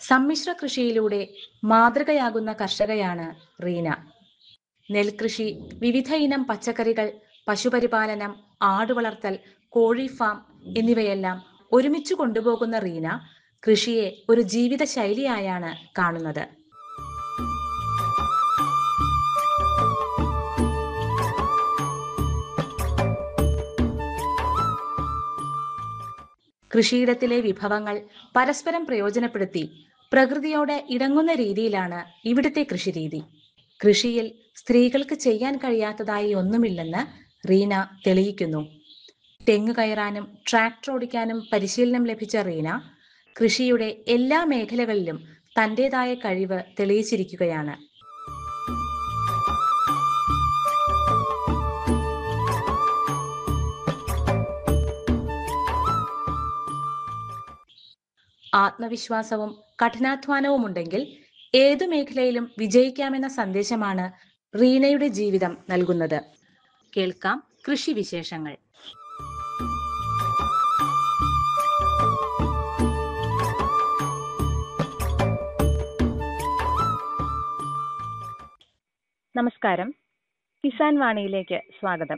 സമ്മിശ്ര കൃഷിയിലൂടെ മാതൃകയാകുന്ന കർഷകയാണ് റീന നെൽകൃഷി വിവിധ ഇനം പച്ചക്കറികൾ പശുപരിപാലനം ആടുവളർത്തൽ കോഴി ഫാം എന്നിവയെല്ലാം ഒരുമിച്ച് കൊണ്ടുപോകുന്ന റീന കൃഷിയെ ഒരു ജീവിത ശൈലിയായാണ് കാണുന്നത് കൃഷിയിടത്തിലെ വിഭവങ്ങൾ പരസ്പരം പ്രയോജനപ്പെടുത്തി പ്രകൃതിയോട് ഇണങ്ങുന്ന രീതിയിലാണ് ഇവിടുത്തെ കൃഷിരീതി കൃഷിയിൽ സ്ത്രീകൾക്ക് ചെയ്യാൻ കഴിയാത്തതായി ഒന്നുമില്ലെന്ന് റീന തെളിയിക്കുന്നു തെങ്ങ് കയറാനും ട്രാക്ടർ ഓടിക്കാനും പരിശീലനം ലഭിച്ച റീന കൃഷിയുടെ എല്ലാ മേഖലകളിലും തന്റേതായ കഴിവ് തെളിയിച്ചിരിക്കുകയാണ് ആത്മവിശ്വാസവും കഠിനാധ്വാനവും ഉണ്ടെങ്കിൽ ഏതു മേഖലയിലും വിജയിക്കാമെന്ന സന്ദേശമാണ് റീനയുടെ ജീവിതം നൽകുന്നത് കേൾക്കാം കൃഷി വിശേഷങ്ങൾ നമസ്കാരം കിസാൻ വാണിയിലേക്ക് സ്വാഗതം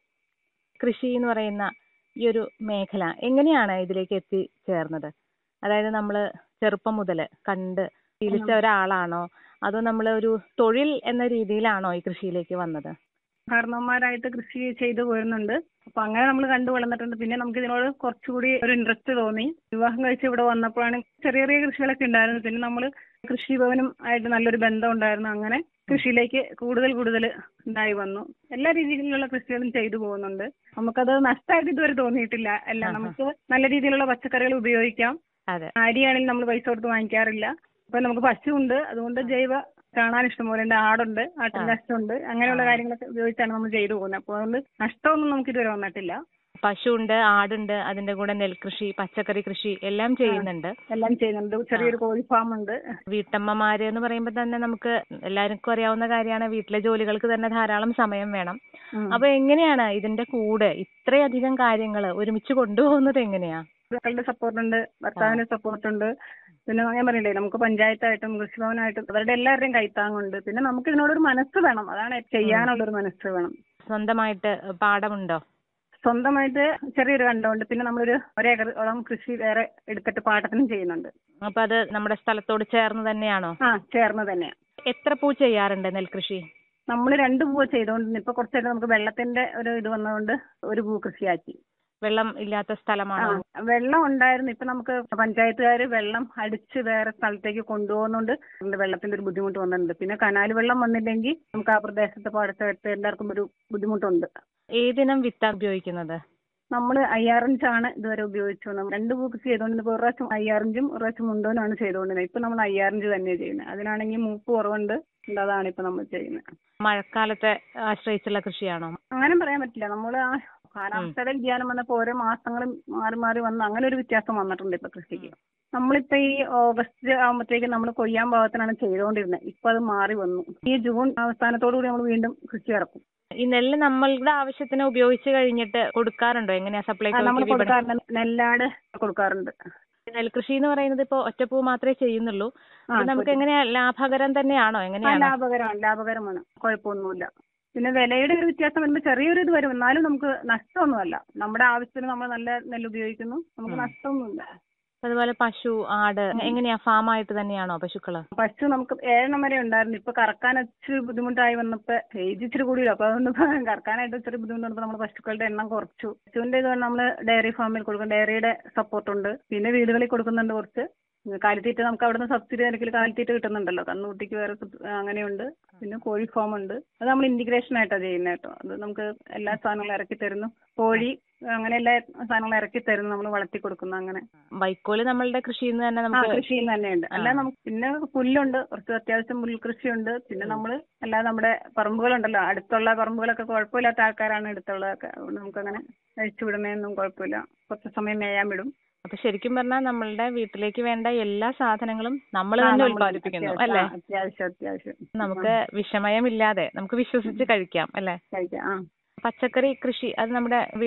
കൃഷി എന്ന് പറയുന്ന ഈ ഒരു മേഖല എങ്ങനെയാണ് ഇതിലേക്ക് എത്തിച്ചേർന്നത് അതായത് നമ്മൾ ചെറുപ്പം മുതൽ കണ്ട് ശീലിച്ച ഒരാളാണോ അതോ നമ്മൾ ഒരു തൊഴിൽ എന്ന രീതിയിലാണോ ഈ കൃഷിയിലേക്ക് വന്നത് കാരണവന്മാരായിട്ട് കൃഷി ചെയ്തു പോരുന്നുണ്ട് അപ്പൊ അങ്ങനെ നമ്മൾ കണ്ടു വളർന്നിട്ടുണ്ട് പിന്നെ നമുക്ക് ഇതിനോട് കുറച്ചുകൂടി ഒരു ഇൻട്രസ്റ്റ് തോന്നി വിവാഹം കഴിച്ച് ഇവിടെ വന്നപ്പോഴാണ് ചെറിയ ചെറിയ കൃഷികളൊക്കെ ഉണ്ടായിരുന്നു പിന്നെ നമ്മൾ കൃഷിഭവനും ആയിട്ട് നല്ലൊരു ബന്ധം ഉണ്ടായിരുന്നു അങ്ങനെ കൃഷിയിലേക്ക് കൂടുതൽ കൂടുതൽ ഉണ്ടായി വന്നു എല്ലാ രീതിയിലുള്ള കൃഷികളും ചെയ്തു പോകുന്നുണ്ട് നമുക്കത് നഷ്ടമായിട്ട് ഇതുവരെ തോന്നിയിട്ടില്ല എല്ലാം നമുക്ക് നല്ല രീതിയിലുള്ള പച്ചക്കറികൾ ഉപയോഗിക്കാം അതെ അരിയാണെങ്കിൽ നമ്മൾ പൈസ കൊടുത്ത് വാങ്ങിക്കാറില്ല അപ്പൊ നമുക്ക് പശുവുണ്ട് അതുകൊണ്ട് ജൈവ കാണാൻ ഇഷ്ടംപോലെ ഉണ്ട് ആടുണ്ട് ആട്ടിൻ കഷ്ടമുണ്ട് അങ്ങനെയുള്ള കാര്യങ്ങളൊക്കെ ഉപയോഗിച്ചാണ് നമ്മൾ ചെയ്തു പോകുന്നത് അപ്പോൾ അതുകൊണ്ട് നഷ്ടമൊന്നും നമുക്ക് ഇതുവരെ വന്നിട്ടില്ല പശുവുണ്ട് ആടുണ്ട് അതിന്റെ കൂടെ നെൽകൃഷി പച്ചക്കറി കൃഷി എല്ലാം ചെയ്യുന്നുണ്ട് എല്ലാം ചെയ്യുന്നുണ്ട് ചെറിയൊരു കോഴി ഫാം ഉണ്ട് വീട്ടമ്മമാര് എന്ന് പറയുമ്പോൾ തന്നെ നമുക്ക് എല്ലാവർക്കും അറിയാവുന്ന കാര്യമാണ് വീട്ടിലെ ജോലികൾക്ക് തന്നെ ധാരാളം സമയം വേണം ഉം. അപ്പൊ എങ്ങനെയാണ് ഇതിന്റെ കൂടെ ഇത്രയധികം കാര്യങ്ങൾ ഒരുമിച്ച് കൊണ്ടുപോകുന്നത് എങ്ങനെയാ മക്കളുടെ സപ്പോർട്ട് ഉണ്ട് ഭർത്താവിന്റെ സപ്പോർട്ട് ഉണ്ട് പിന്നെ ഞാൻ പറയണ്ടേ നമുക്ക് പഞ്ചായത്തായിട്ടും കൃഷിഭവനായിട്ടും അവരുടെ എല്ലാവരുടെയും കൈത്താങ്ങുണ്ട് പിന്നെ നമുക്ക് ഇതിനോടൊരു മനസ്സ് വേണം അതാണ് ചെയ്യാനുള്ളൊരു മനസ്സ് വേണം സ്വന്തമായിട്ട് പാടമുണ്ടോ സ്വന്തമായിട്ട് ചെറിയൊരു കണ്ടമുണ്ട് പിന്നെ നമ്മളൊരു ഒരേക്കറോളം കൃഷി വേറെ എടുത്തിട്ട് പാട്ടത്തിനും ചെയ്യുന്നുണ്ട് അപ്പൊ അത് നമ്മുടെ സ്ഥലത്തോട് ചേർന്ന് തന്നെയാണോ ആ ചേർന്ന് തന്നെയാ എത്ര പൂ ചെയ്യാറുണ്ട് നെൽകൃഷി നമ്മൾ രണ്ട് പൂവ് ചെയ്തുകൊണ്ടിരുന്നു ഇപ്പൊ കുറച്ചായിട്ട് നമുക്ക് വെള്ളത്തിന്റെ ഒരു ഇത് വന്നതുകൊണ്ട് ഒരു പൂ കൃഷിയാക്കി വെള്ളം ഇല്ലാത്ത ആ സ്ഥലമാണോ വെള്ളം ഉണ്ടായിരുന്നു ഇപ്പൊ നമുക്ക് പഞ്ചായത്തുകാർ വെള്ളം അടിച്ച് വേറെ സ്ഥലത്തേക്ക് കൊണ്ടുപോകുന്നോണ്ട് അതിന്റെ വെള്ളത്തിന്റെ ഒരു ബുദ്ധിമുട്ട് വന്നിട്ടുണ്ട് പിന്നെ കനാൽ വെള്ളം വന്നില്ലെങ്കിൽ നമുക്ക് ആ പ്രദേശത്തെ പാടത്തെ എല്ലാവർക്കും ഒരു ബുദ്ധിമുട്ടുണ്ട് ഏതിനം വിത്താ ഉപയോഗിക്കുന്നത് നമ്മൾ അയ്യാറിഞ്ചാണ് ഇതുവരെ ഉപയോഗിച്ചുകൊണ്ട് രണ്ട് പൂ കൃഷി ചെയ്തുകൊണ്ടിരുന്നപ്പോൾ ഒരു പ്രാവശ്യം അയ്യാറിഞ്ചും ഒരു പ്രാവശ്യം മുണ്ടോനുമാണ് ചെയ്തുകൊണ്ടിരുന്നത് ഇപ്പൊ നമ്മൾ അയ്യാറിഞ്ച് തന്നെയാണ് ചെയ്യുന്നത് അതിനാണെങ്കിൽ മൂപ്പ് കുറവുണ്ട് അതാണ് ഇപ്പൊ നമ്മൾ ചെയ്യുന്നത് മഴക്കാലത്തെ ആശ്രയിച്ചുള്ള കൃഷിയാണോ അങ്ങനെ പറയാൻ പറ്റില്ല നമ്മൾ ആ കാലാവസ്ഥയുടെ വ്യതിയാനം വന്നപ്പോൾ ഓരോ മാസങ്ങളും മാറി മാറി വന്ന് അങ്ങനെ ഒരു വ്യത്യാസം വന്നിട്ടുണ്ട് ഇപ്പൊ കൃഷിക്ക് നമ്മളിപ്പോ ഈ ഓഗസ്റ്റ് ആകുമ്പോഴത്തേക്കും നമ്മൾ കൊയ്യാൻ ഭാഗത്തിനാണ് ചെയ്തുകൊണ്ടിരുന്നത് ഇപ്പൊ അത് മാറി വന്നു ഈ ജൂൺ അവസാനത്തോടു കൂടി നമ്മൾ വീണ്ടും കൃഷി ഇറക്കും ഈ നെല്ല് നമ്മളുടെ ആവശ്യത്തിന് ഉപയോഗിച്ച് കഴിഞ്ഞിട്ട് കൊടുക്കാറുണ്ടോ എങ്ങനെയാ സപ്ലൈ നമ്മൾ കൊടുക്കാറുണ്ട് നെല്ലാട് കൊടുക്കാറുണ്ട് നെൽകൃഷി എന്ന് പറയുന്നത് ഇപ്പൊ ഒറ്റപ്പൂ മാത്രമേ ചെയ്യുന്നുള്ളൂ ആ, അപ്പൊ നമുക്ക് എങ്ങനെയാ ലാഭകരം തന്നെയാണോ ആ എങ്ങനെയാണ് ലാഭകരമാണ് ലാഭകരമാണ് കുഴപ്പമൊന്നുമില്ല പിന്നെ വിലയുടെ ഒരു വ്യത്യാസം വരുമ്പോൾ ചെറിയൊരു ഇത് വരും എന്നാലും നമുക്ക് നഷ്ടമൊന്നുമല്ല നമ്മുടെ ആവശ്യത്തിന് നമ്മൾ നല്ല നെല്ല് ഉപയോഗിക്കുന്നു നമുക്ക് നഷ്ടമൊന്നുമില്ല അതുപോലെ പശു ആട് എങ്ങനെയാ ഫാമായിട്ട് തന്നെയാണോ പശുക്കള് പശു നമുക്ക് ഏഴെണ്ണം വരെ ഉണ്ടായിരുന്നു ഇപ്പൊ കറക്കാൻ ഇച്ചിരി ബുദ്ധിമുട്ടായി വന്നപ്പോ ഏജ് ഇച്ചിരി കൂടിയല്ലോ അപ്പൊ അതുകൊണ്ട് ഇപ്പൊ കറക്കാനായിട്ട് ഇച്ചിരി ബുദ്ധിമുട്ട് വന്നപ്പോ നമ്മൾ പശുക്കളുടെ എണ്ണം കുറച്ചു പശുവിന്റെ ഇത് നമ്മൾ ഡയറി ഫാമിൽ കൊടുക്കും ഡയറിയുടെ സപ്പോർട്ട് ഉണ്ട് പിന്നെ വീടുകളിൽ കൊടുക്കുന്നുണ്ട് കുറച്ച് കാലിത്തീറ്റ നമുക്ക് അവിടുന്ന് സബ്സിഡി നിരക്കിൽ കാലിത്തീറ്റ കിട്ടുന്നുണ്ടല്ലോ കന്നുകുട്ടിക്ക് വേറെ സബ്- അങ്ങനെയുണ്ട് പിന്നെ കോഴി ഫാം ഉണ്ട് അത് നമ്മൾ ഇന്റിഗ്രേഷൻ ആയിട്ടാണ് ചെയ്യുന്നത് കേട്ടോ അത് നമുക്ക് എല്ലാ സാധനങ്ങളും ഇറക്കി തരുന്നു കോഴി അങ്ങനെ എല്ലാ സാധനങ്ങളും ഇറക്കി തരുന്നു നമ്മൾ വളർത്തി കൊടുക്കുന്നു അങ്ങനെ വൈക്കോല് നമ്മളുടെ കൃഷിയിൽ നിന്ന് തന്നെ ആ നമുക്ക് കൃഷിയിൽ തന്നെയുണ്ട് അല്ലാതെ നമുക്ക് പിന്നെ പുല്ലുണ്ട് കുറച്ച് അത്യാവശ്യം പുൽകൃഷിയുണ്ട് പിന്നെ നമ്മൾ അല്ലാതെ നമ്മുടെ പറമ്പുകളുണ്ടല്ലോ അടുത്തുള്ള പറമ്പുകളൊക്കെ കുഴപ്പമില്ലാത്ത ആൾക്കാരാണ് അടുത്തുള്ളതൊക്കെ അതുകൊണ്ട് നമുക്കങ്ങനെ അഴിച്ചു വിടുന്നതൊന്നും കുഴപ്പമില്ല കുറച്ച് സമയം മേയാൻ വിടും അപ്പൊ ശരിക്കും പറഞ്ഞാൽ നമ്മളുടെ വീട്ടിലേക്ക് വേണ്ട എല്ലാ സാധനങ്ങളും നമ്മൾ ആ, തന്നെ നമ്മള് ഉൽപ്പാദിപ്പിക്കുന്നു അത്യാവശ്യം- അല്ലേ ആ, അത്യാവശ്യം അത്യാവശ്യം നമുക്ക് വിഷമയമില്ലാതെ നമുക്ക് വിശ്വസിച്ച് കഴിക്കാം അല്ലേ കഴിക്കാം ആ പച്ചക്കറി കൃഷി അത് നമ്മുടെ